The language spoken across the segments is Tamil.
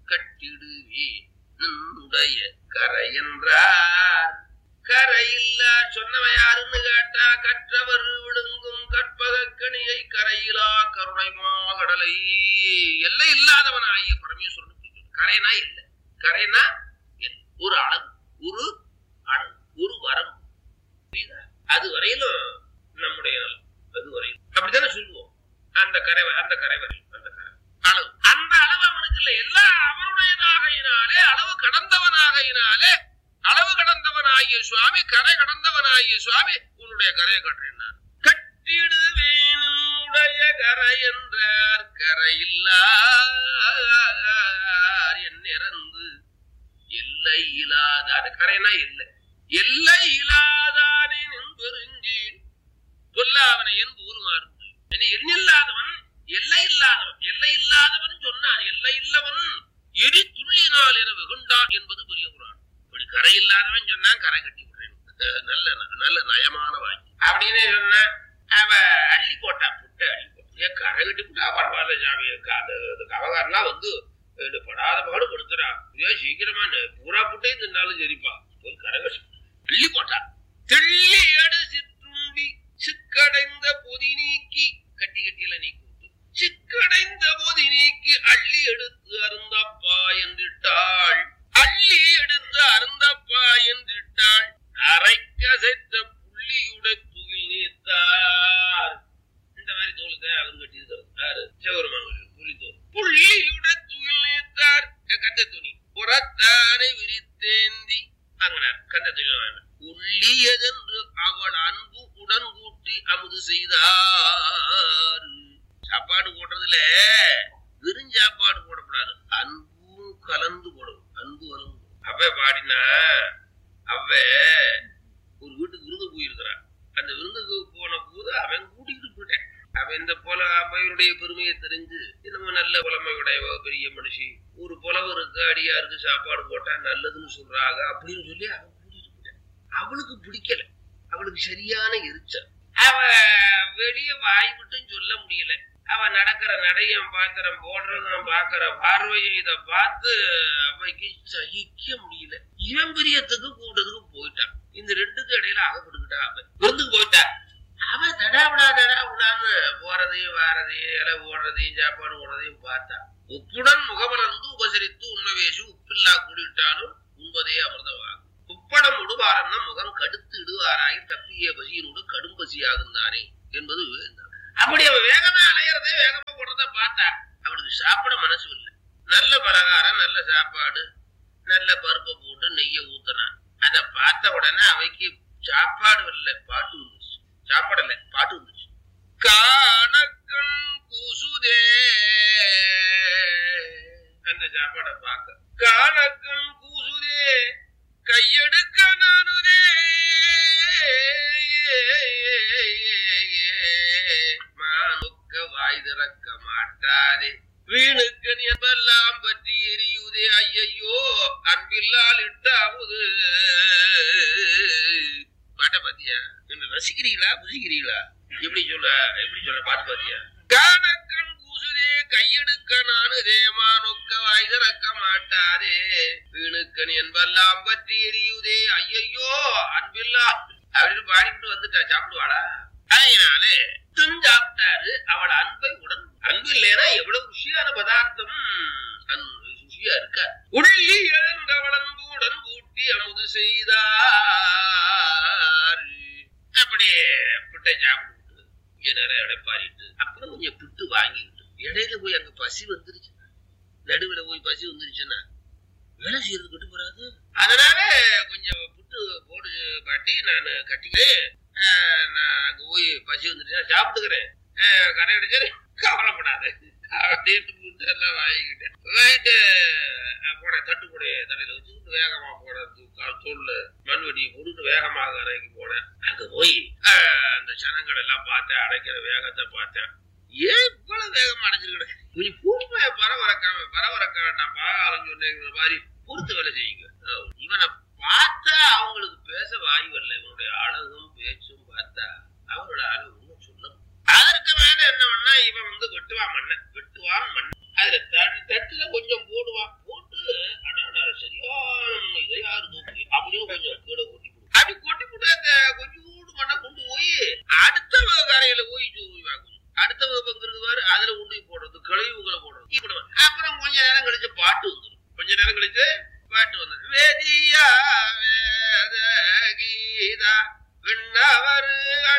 கட்டிடுவே நின்னுடைய கரை என்றார் கரையில்லா சொன்னவன் யாருன்னு கேட்டா கற்றவர் விழுங்கும் கற்பக கணியை கரையிலா கருணை மாகடலை எல்லை இல்லாதவன் ஆகிய பரமேஸ்வரன் கரைனா இல்லை கரைனா இல்லை. ஒரு அளவு ஒரு அளவு ஒரு வரம்பு புரியுதா அது வரையிலும் நம்முடைய நலம் அது வரையிலும் அப்படித்தானே சொல்லுவோம் அந்த கரை வ- அந்த கரை வரையும் அந்த கரை அளவு அந்த அளவு அவனுக்கு இல்லை எல்லாம் அவனுடையதாகையினாலே அளவு கடந்தவனாகையினாலே அளவு கடந்தவனாகிய சுவாமி கரை கடந்தவனாகிய சுவாமி உன்னுடைய கரையை கட்டினார் கட்டிடுவேனும் உடைய கரை என்றார் கரையில்லார் என் இறந்து எல்லை இல்லாதார் கரைனா இல்லை எல்லை இல்லாதானே பெருஞ்சி சொல்லாவனை என் ஊருமாறு என்ன எண்ணில்லாதவன் எல்லை இல்லாதவன் எல்லை இல்லாதவன் சொன்னான் எல்லை இல்லவன் எரி துள்ளினால் என வெகுண்டான் என்பது பெரிய குரான் இப்படி கரை இல்லாதவன் சொன்னான் கரை கட்டி விடுறேன் அஹ் நல்ல நல்ல நயமான வாங்கி அப்படின்னு சொன்ன அவ அள்ளி போட்டான் புட்டை அள்ளி போட்டான் ஏன் கரை கட்டி விட்டா பரவாயில்ல சாமி அது கவகாரெல்லாம் வந்து இது படாத பாடு படுத்துறா ஏன் சீக்கிரமா நெ- பூரா புட்டையும் தின்னாலும் சரிப்பா போய் கரை கட்டி அள்ளி போட்டான் தெள்ளி எடு சிற்றுண்டி சிக்கடைந்த பொதி நீக்கி கட்டி கட்டியில நீக்கி விட்டு சிக்கடைந்த பொதி நீக்கி அள்ளி எடுத்து அருந்தப்பா என்றிட்டாள் அள்ளி எடுத்து அருந்தப்பா என்றிட்டாள் அரைக்கசைத்த புள்ளியுட துகில் நீத்தார் இந்த மாதிரி தோல் தான் அவர் கட்டியிருக்கிறது யாரு சிவருமாங்க புள்ளி தோல் புள்ளியுட துகில் நீத்தார் கந்த துணி புறத்தானை விரித்தேந்தி வாங்கினார் கந்த துணி வாங்கினார் உள்ளியதென்று அவள் அன்பு உடன் கூட்டி அமுது செய்தார் சாப்பாடு போடுறதுல வெறும் சாப்பாடு போடக்கூடாது அன்பும் கலந்து போடணும் அன்பு கலந்து அவ பாடினா அவ ஒரு வீட்டுக்கு விருந்து போயிருக்கிறான் அந்த விருந்துக்கு போன போது அவன் கூட்டிக்கிட்டு போயிட்டான் அவன் இந்த போல அம்மையுடைய பெருமையை தெரிஞ்சு நம்ம நல்ல புலமையுடையவ பெரிய மனுஷி ஒரு புலவருக்கு அடியாருக்கு சாப்பாடு போட்டா நல்லதுன்னு சொல்றாங்க அப்படின்னு சொல்லி அவன் கூட்டிட்டு போயிட்டான் அவளுக்கு பிடிக்கல அவளுக்கு சரியான எரிச்சல் அவ வெளிய வாய் விட்டும் சொல்ல முடியல அவ நடக்கிற நடையும் பாத்திரம் போடுறதும் பாக்குற பார்வையும் இத பார்த்து அவைக்கு சகிக்க முடியல இவன் பிரியத்துக்கு கூட்டத்துக்கு போயிட்டான் இந்த ரெண்டுக்கு இடையில அகப்பட்டுக்கிட்டா அவன் விருந்துக்கு போயிட்டா அவன் தடாவிடா தடாவிடான்னு போறதையும் வாரதையும் இலை ஓடுறதையும் சாப்பாடு ஓடுறதையும் பார்த்தா உப்புடன் முகமலர்ந்து உபசரித்து உண்ணவேசி உப்பில்லா கூடிட்டாலும் உண்பதே அமிர்தமாகும் உப்படம் உடுவாரன்னா முகம் கடுத்து இடுவாராகி தப்பிய பசியினோடு கடும் பசியாகுந்தானே என்பது விவேகம் அப்படி அவன் வேகமா அலையறதே வேகமா போடுறத பார்த்தா அவளுக்கு சாப்பிட மனசு இல்லை நல்ல பலகாரம் நல்ல சாப்பாடு நல்ல பருப்பை போட்டு நெய்ய ஊத்துனான் அதை பார்த்த உடனே அவைக்கு சாப்பாடு இல்லை பாட்டு வந்துச்சு சாப்பாடு இல்லை பாட்டு வந்துச்சு காணக்கண் கூசுதே அந்த சாப்பாடை பார்க்க காணக்கண் கூசுதே கையெடுக்க நானுதே மானுக்க வாய் திறக்க மாட்டாதே வீணுக்கன் என்பெல்லாம் பற்றி எரியுதே ஐயையோ அன்பில்லால் இட்டாவது பாட்டை பாத்தியா என்ன ரசிக்கிறீங்களா புசிக்கிறீங்களா எப்படி சொல்ல எப்படி சொல்ல பாட்டு பாத்தியா காணக்கண் கூசுதே கையெடுக்க நானுதே மானுக்க வாய் திறக்க மாட்டாதே வீணுக்கன் என்பெல்லாம் பற்றி எரியுதே ஐயையோ அன்பில்லா அப்படின்னு பாடிவிட்டு வந்துட்டா சாப்பிடுவாளா அதனாலே சாப்பிட்டாரு அவள் அன்பை உடன் அன்பு இல்லைன்னா எவ்வளவு ருசியான பதார்த்தம் அன்- ருசியா இருக்கா உள்ளி எழுந்தவள் அன்புடன் கூட்டி அமுது செய்தார் அப்படியே பிட்டை சாப்பிட்டு இங்க நிறைய இடைப்பாரிட்டு அப்புறம் கொஞ்சம் பிட்டு வாங்கிக்கிட்டு இடையில போய் அங்க பசி வந்துருச்சு நடுவுல போய் பசி வந்துருச்சுன்னா வேலை செய்யறது கட்டு போறாது அதனால கொஞ்சம் புட்டு போடு பாட்டி நான் கட்டிக்கிறேன் ஆஹ் நான் அங்க போய் பசி வந்துருச்சுன்னா சாப்பிட்டுக்கிறேன் ஆஹ் கடை அடிச்சு கவலைப்படாது அப்படின்னு புட்டு எல்லாம் வாங்கிக்கிட்டேன் வாங்கிட்டு ஆஹ் போனேன் தட்டு கூடைய தலையில வச்சுக்கிட்டு வேகமா போனேன் தோல்ல மண்வெடியை போட்டுட்டு வேகமாக அறைக்கு போனேன் அங்க போய் ஆஹ் அந்த ஜனங்கள் எல்லாம் பார்த்தேன் அடைக்கிற வேகத்தை பார்த்தேன் ஏன் இவ்வளவு வேகமா அடைச்சிருக்கேன் கொஞ்சம் பொறுமையா பரவரக்காம பரவரக்க வேண்டாம் பாகாலம் சொன்னேங்கிற மாதிரி பொறுத்து வேலை செய்யுங்க அஹ் இவனை பார்த்தா அவங்களுக்கு பேச வாய் வரல இவனுடைய அழகும் பேச்சும் பார்த்தா அவரோட அழகு ஒன்றும் சொல்ல முடியாது. அதற்கு மேல என்ன பண்ணா இவன் வந்து வெட்டுவான் மண்ணை வெட்டுவான் மண் அதுல தட்டு- தட்டுல கொஞ்சம் போடுவான் போட்டு நேரம் கழிச்சு பாட்டு வந்துடும் கொஞ்ச நேரம் கழிச்சு பாட்டு வந்துடும் வேதியா வேத கீதா விண்ணவர்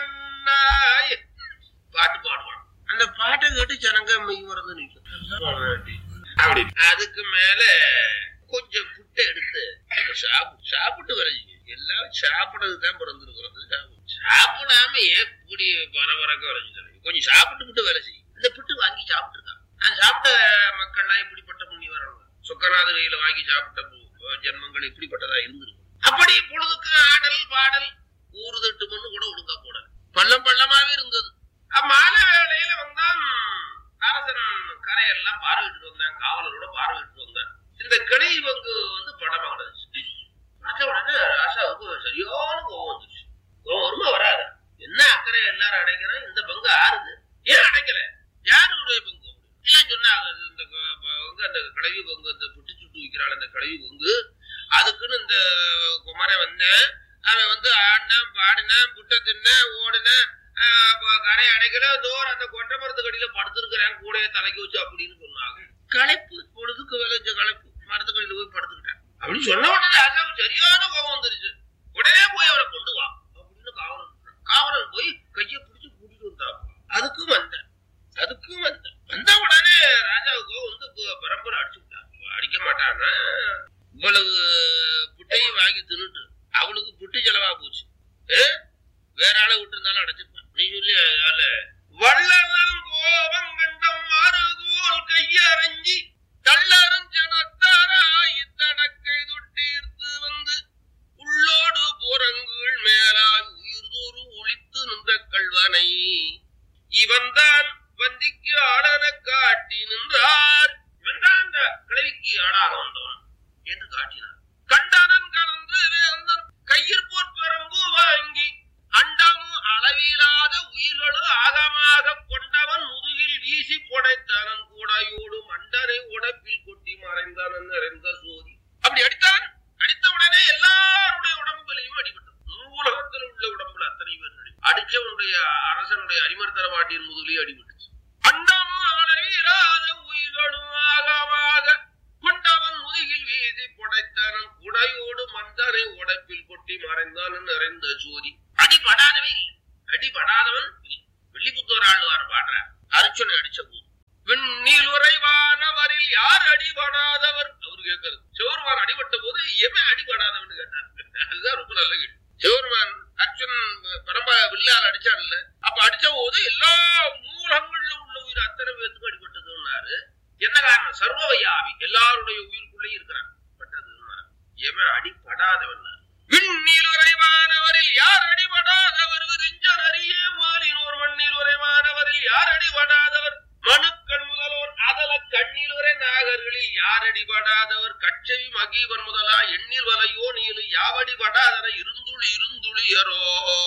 அண்ணாய் பாட்டு பாடுவான் அந்த பாட்டை கேட்டு ஜனங்க மெய் மறந்து நிற்கும் அப்படி அதுக்கு மேல கொஞ்சம் புட்டை எடுத்து அதை சாப்பிட்டு சாப்பிட்டு வரைஞ்சிங்க எல்லாரும் சாப்பிடறதுக்கு தான் பிறந்திருக்கிறோம் சாப்பிடு. சாப்பிடாம எப்படி பரபரக்க வரைஞ்சிட்டு கொஞ்சம் சாப்பிட்டு புட்டு வேலை செய்யும் இந்த புட்டு வாங்கி சாப்பிட்டுருக்கான் நான் சாப்பிட்ட மக்கள்லாம் எப்படிப்பட்ட புண்ணி வரணும் சொக்கநாத கையில வாங்கி சாப்பிட்ட பு- ஜென்மங்கள் எப்படிப்பட்டதா இருந்திருக்கும் அப்படி பொழுதுக்கு ஆடல் பாடல் ஊறுதட்டு மண்ணு கூட ஒழுங்கா போடல பள்ளம் பள்ளமாவே இருந்தது அஹ் மாலை வேளையில வந்தான் அரசன் கரையெல்லாம் பார்வையிட்டு வந்தான் காவலரோட பார்வையிட்டு வந்தான் இந்த கிளை பங்கு வந்து படமா கிடந்துச்சு பார்த்த உடனே ராசாவுக்கு சரியான கோவம் வந்துச்சு கோவம் வருமா வராது என்ன அக்கறை எல்லாரும் அடைக்கிறோம் இந்த பங்கு ஆறுது ஏன் அடைக்கல யாருடைய பங்கு எல்லாம் சொன்னாங்க இது இந்த க- பங்கு அந்த கிளவி பங்கு அந்த புட்டு சுட்டு விற்கிறாள் அந்த கிளவி பங்கு அதுக்குன்னு இந்த குமரன் வந்தேன் அவன் வந்து ஆடினான் பாடினான் புட்டை தின்னேன் ஓடினேன் கரை அடைக்கல தோர் அந்த கொட்டை மரத்து கடியில படுத்திருக்கிறேன் கூடைய தலைக்கு வச்சு அப்படின்னு சொன்னாங்க களைப்பு பொழுதுக்கு விளைஞ்ச களைப்பு மரத்துக்கடியில போய் படுத்துக்கிட்டேன் அப்படின்னு சொன்ன உடனே ராஜாவுக்கு சரியான கோபம் வந்துருச்சு உடனே போய் அவரை கொண்டு வா அப்படின்னு காவலன் சொன்னான். காவலன் போய் கையை பிடிச்சு கூட்டிட்டு வந்தான் அதுக்கும் வந்தேன் அதுக்கும் வந்தேன் வந்த உடனே ராஜாவுக்கு வந்து ப- பரம்பரை அடிச்சு விட்டான் அடிக்க மாட்டானா இவ்வளவு புட்டையும் வாங்கி தின்னுட்டு அவனுக்கு புட்டு செலவா போச்சு ஏ? வேற ஆளை விட்டு இருந்தாலும் அடைச்சிருப்பான் நீ சொல்லி ஆள வள்ளலும் கோபம் கண்டம் மாறுகோல் கையறைஞ்சி தள்ளரும் ஜனத்தாராய் தனக்கை தொட்டீர்த்து வந்து உள்ளோடு புறங்குள் மேலாய் உயிர்தோறு ஒளித்து நின்ற கள்வனை இவன்தான் வந்திக்கு ஆளன காட்டி நின்றார் இவன்தான் அந்த கிழவிக்கு ஆளாக வந்தவன் என்று காட்டினார் கண்டனன் கலந்து வேந்தன் கையிற்போர் பெரும்பு வாங்கி அண்டமும் அளவிலாத உயிர்களும் ஆகமாக கொண்டவன் முதுகில் வீசி புடைத்தனன் கூடையோடு மண்டனை உடைப்பில் கொட்டி மறைந்தனன் நிறைந்த சோதி அப்படி அடித்தான் அடித்த உடனே எல்லாருடைய உடம்புலையும் அடிபட்டது உலகத்தில் உள்ள உடம்புல அத்தனை பேர் அடி அடிச்சவனுடைய அரசனுடைய அரிமர்த்தர வாட்டியின் முதுகிலே அடிபட்டுச்சு அண்டமும் அளவிலாத உயிர்களும் ஆகமாக கொண்டவன் முதுகில் வீசி புடைத்தனன் குடையோடு மந்தனை உடைப்பில் கொட்டி மறைந்தான் நிறைந்த ஜோதி அடிபடாதவே இல்லை அடிபடாதவன் இல்லை. வெள்ளிபுத்தூர் ஆழ்வார் பாடுறார் அர்ச்சுனை அடிச்ச போது விண்ணில் உறைவானவரில் யார் அடிபடாதவர் அவரு கேட்கறது சிவருமான் அடிபட்ட போது எவன் அடிபடாதவன் கேட்டார் அதுதான் ரொம்ப நல்ல கேள்வி சிவருமான் அர்ஜுன் பரம்பா வில்லால் அடிச்சான்ல அப்ப அடிச்ச போது எல்லா மூலங்கள்ல உள்ள உயிர் அத்தனை பேத்துக்கும் அடிபட்டதுன்னாரு என்ன காரணம் சர்வவையாவி எல்லாருடைய உயிருக்குள்ளே இருக்கிறான் பட்டதுன்னாரு எவன் அடிபடாதவன் விண்ணில் உறைவானவரில் யார் அடிபடாதவர் விரிஞ்சர் அறிய மாலினோர் மண்ணில் உறைவானவரில் யார் அடிபடாதவர் மனுக்கள் முதலோர் அதல கண்ணில் உரை நாகர்களில் யார் அடிபடாதவர் கச்சவி மகீவன் முதலா எண்ணில் வலையோ நீலு யாவடிபடாதன இருந்துளி இருந்துளியரோ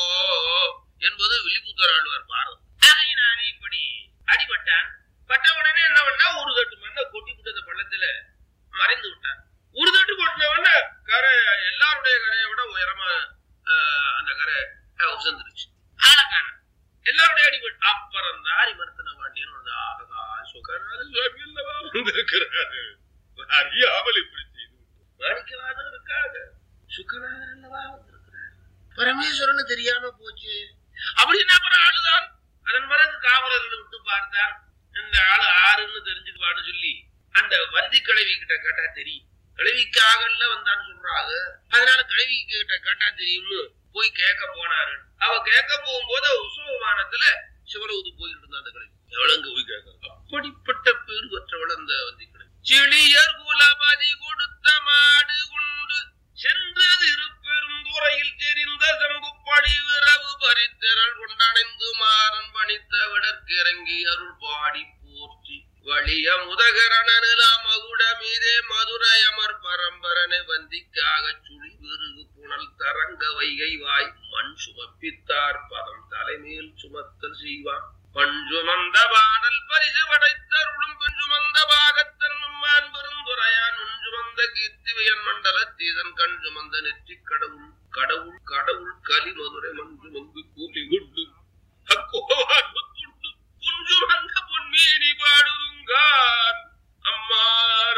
என்பது விழிப்புத்தர் ஆழ்வார் பாரதம் ஆகையினாலே இப்படி அடிபட்டான் பட்ட உடனே என்ன பண்ணா ஒரு தட்டு மண்ணை கொட்டி விட்டு அந்த பள்ளத்துல மறைந்து விட்டான் ஒரு தட்டு கொட்டினவன கரை எல்லாருடைய கரையை விட உயரமா ஆஹ், அந்த கரை ஆஹ், உசந்துருச்சு ஆளக்கான எல்லாருடைய அடிபட்டு அப்புறம் தான் அரிமர்த்தன பாண்டியன் வந்து ஆகா சுகராஜ சுவாமி அல்லவா வந்திருக்கிறாரு அறியாமல் இப்படி செய்து மாணிக்கவாதம் இருக்காங்க சுக்கராஜர் அல்லவா வந்திருக்கிறார் பரமேஸ்வரன் தெரியாம போச்சு அப்படின்னு அப்புறம் ஆளுதான் அதன் பிறகு காவலர்களை விட்டு பார்த்தான் இந்த ஆளு ஆறுன்னு தெரிஞ்சுக்குவான்னு சொல்லி அந்த வந்தி கிழவி கிட்ட கேட்டா தெரியும் கிழவிக்காகல வந்தான்னு சொல்றாங்க அதனால கிழவி கிட்ட கேட்டா தெரியும்னு போய் கேட்க போனாரு அவ கேட்க போகும்போது உற்சவ விமானத்துல சிவலவுது போயிட்டு இருந்தா அந்த கிழவி எவ்வளவு போய் கேட்க அப்படிப்பட்ட பேர் பெற்றவள் அந்த வந்தி கிழவி செழியர் குலபதி கொடுத்த மாடு கொண்டு சென்றது இருப்பெருந்துறையில் தெரிந்த செம்பு பழி விரவு பறித்திரள் கொண்டடைந்து மாறன் பணித்த விடற்கிறங்கி அருள் பாடி போற்றி வலிய முதகரணனிலா மகுட மீதே மதுரை அமர் பரம்பரனை வந்திக்காக சுழி விருகு புனல் தரங்க வைகை வாய் மண் சுமப்பித்தார் பதம் தலைமேல் சுமத்தல் செய்வான் பண் சுமந்த பாடல் பரிசு படைத்தருளும் பெண் சுமந்த பாகத்தன் நம்மான் பெருந்துரையான் உன் சுமந்த கீர்த்திவையன் மண்டல தீதன் கண் சுமந்த நெற்றி கடவுள் கடவுள் கடவுள் கலி மதுரை மண் சுமந்து கூலி கொண்டு அக்கோவான் முத்துண்டு புஞ்சு மந்த பொன்மேனி பாடுதுங்கான் அம்மா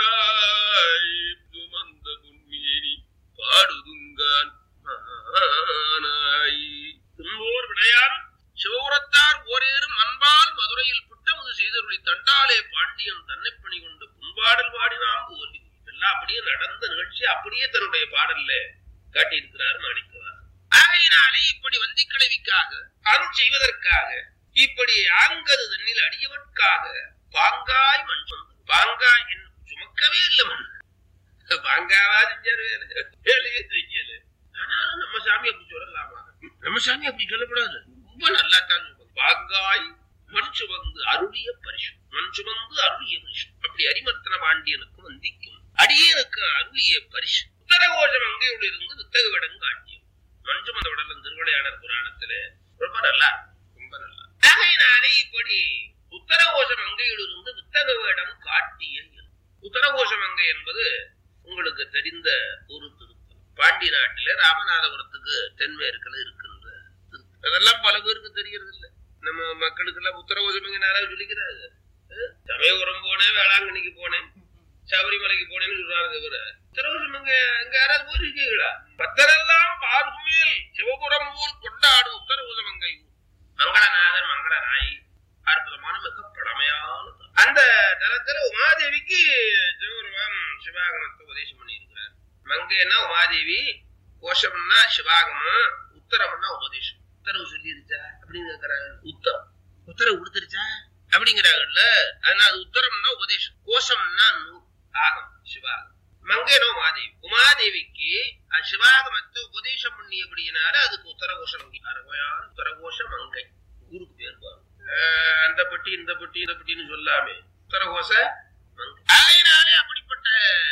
பாடினாம் போலி எல்லாம் அப்படியே நடந்த நிகழ்ச்சி அப்படியே தன்னுடைய பாடல்ல காட்டியிருக்கிறார் மாணிக்கவார் ஆகையினாலே இப்படி வந்தி கிழவிக்காக அருள் செய்வதற்காக இப்படி ஆங்கது தண்ணில் அடியவற்காக பாங்காய் மண் சுமந்து பாங்காய் என்ன சுமக்கவே இல்லை மண் பாங்காவா செஞ்சாரு வேலை வேலையே செய்யல ஆனாலும் நம்ம சாமி அப்படி சொல்லலாமா நம்ம சாமி அப்படி சொல்லக்கூடாது ரொம்ப நல்லா தான் சொல்லுவாங்க. பாங்காய் மண் சுமந்து அருளிய பரிசு மண் சுமந்து அருளிய பரிசு அப்படி அரிமர்த்தன பாண்டியனுக்கு வந்திக்கும் அடியனுக்கு அருளிய பரிசு உத்தரகோஷம் அங்கேயோடு இருந்து வித்தக விடம் காட்டியம் மஞ்சு மத உடலம் திருவிளையாடல் புராணத்துல ரொம்ப நல்லா இருக்கும். ரொம்ப நல்லா ஆகையினாலே இப்படி உத்தரகோஷ மங்கையிலிருந்து வித்தக வேடம் காட்டிய இயல். உத்தரகோஷ மங்கை என்பது உங்களுக்கு தெரிந்த ஒரு திருத்தலம் பாண்டி நாட்டில ராமநாதபுரத்துக்கு தென்மேற்குல இருக்கின்ற திருத்தலம். அதெல்லாம் பல பேருக்கு தெரியறது இல்ல நம்ம மக்களுக்கு எல்லாம் உத்தரகோஷ மங்கை யாராவது சொல்லிக்கிறாங்க அஹ், சமயபுரம் போனேன் வேளாங்கண்ணிக்கு போனேன் சபரிமலைக்கு போனேன்னு சொல்றாரு தவிர உத்தரகோஷ மங்கை அங்க யாராவது போயிருக்கீங்களா பத்தரெல்லாம் பார்க்குமேல் சிவபுரம் ஊர் கொண்டாடும் உத்தரகோஷ மங்கை ஊர் மங்களநாதர் மங்களராயி அற்புதமான மிக பழமையான தலம். அந்த தலத்துல உமாதேவிக்கு சிவபெருமான் சிவாகமத்தை உபதேசம் பண்ணியிருக்கிறார் மங்கைன்னா உமாதேவி கோஷம்னா சிவாகமம் உத்தரம்னா உபதேசம் உத்தரவு சொல்லிருச்சா அப்படின்னு கேக்குறாங்க உத்தரம் உத்தரவு கொடுத்துருச்சா அப்படிங்கிறாங்கல்ல அதனால அது உத்தரம்னா உபதேசம் கோஷம்னா நூல் ஆகம் சிவாகம் மங்கைனோ உமாதேவி உமாதேவிக்கு அஹ், சிவாகமத்தை உபதேசம் பண்ணியபடியினால அதுக்கு உத்தரகோஷ மங்கை அருமையான உத்தரகோஷ மங்கை ஊருக்கு பேர் பாருங்க அஹ், அந்த பட்டி இந்த பட்டி இந்த பட்டின்னு சொல்லாமே உத்தரகோஷ மங்கை ஆகையினாலே அப்படிப்பட்ட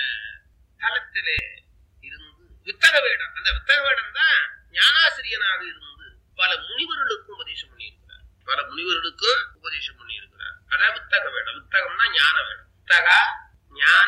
தலத்திலே இருந்து வித்தக வேடம் அந்த வித்தக வேடம் தான் ஞானாசிரியனாக இருந்து பல முனிவர்களுக்கும் உபதேசம் பண்ணியிருக்கிறார் பல முனிவர்களுக்கும் உபதேசம் பண்ணியிருக்கிறார் அதான் வித்தக வேடம் வித்தகம்னா ஞான வேடம் வித்தகா ஞான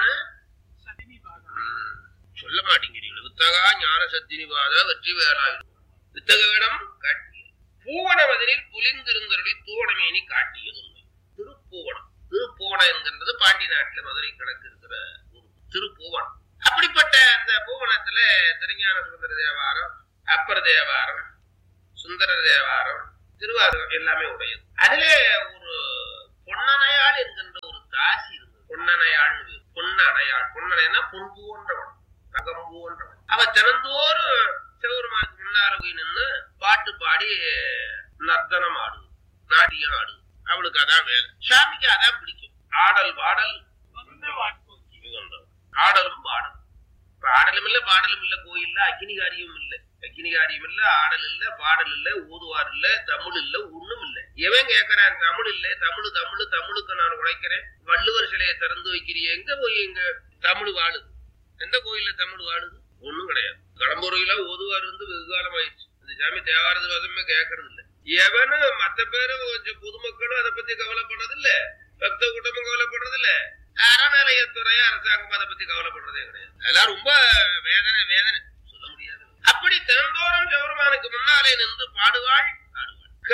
ம், சொல்ல மாட்டேங்கிறீங்களா வித்தகா ஞான சத்தினிவாத வெற்றி வேலாயுதம் வித்தக வேடம் காட்டிய பூவனமதனில் புலிந்திருந்தருளி தூவனமேனி காட்டியது உண்மை திருப்பூவனம் திருப்பூவனம் என்கின்றது பாண்டி நாட்டுல மதுரை கிழக்கு இருக்கிற ஊர் திருப்பூவனம் அப்படிப்பட்ட அந்த பூவனத்துல திருஞான சுந்தர தேவாரம் அப்பர் தேவாரம் சுந்தர தேவாரம் திருவாரூர் எல்லாமே உடையது அதிலே ஒரு பொன்னணையாள் என்கின்ற ஒரு தாசி இருந்தது பொன்னணையாள்னு பேரு. பொன்னணையாள் பொன்னணைனா பொன் போன்றவன் தகம் போன்றவன் அவ தினந்தோறும் சிவபெருமானுக்கு முன்னால போய் நின்று பாட்டு பாடி நர்த்தனம் ஆடுது நாட்டியம் ஆடுது அவளுக்கு அதான் வேலை சாமிக்கு அதான் பிடிக்கும் ஆடல் பாடல் மிகுந்தவன். ஆடலும் பாடலும் இப்ப ஆடலும் இல்ல பாடலும் இல்ல கோயில்ல அக்னிகாரியம் இல்ல அக்னிகாரியம் இல்ல ஆடல் இல்ல பாடல் இல்ல ஊதுவார் இல்ல தமிழ் இல்ல ஒண்ணும் இல்ல எவன் கேக்குறான் தமிழ் இல்ல தமிழ் தமிழ் தமிழுக்கு நான் உழைக்கிறேன் வள்ளுவர் சிலையை திறந்து வைக்கிறீங்க எங்க போய் எங்க தமிழ் வாழுது எந்த கோயில்ல தமிழ் வாழுது ஒண்ணும் கிடையாது கடம்புரையில ஓதுவார் இருந்து வெகு காலம் ஆயிடுச்சு இந்த சாமி தேவாரது வசமே கேட்கறது இல்ல எவனும் மத்த பேரும் கொஞ்சம் பொதுமக்களும் அதை பத்தி கவலைப்படுறது இல்ல பக்த கூட்டமும் கவலைப்படுறது இல்ல அறநிலையத்துறை அரசாங்கம் அதை பத்தி கவலைப்படுறதே கிடையாது அதெல்லாம் ரொம்ப வேதனை வேதனை சொல்ல முடியாது அப்படி தினந்தோறும் சிவருமானுக்கு முன்னாலே நின்று பாடுவாள்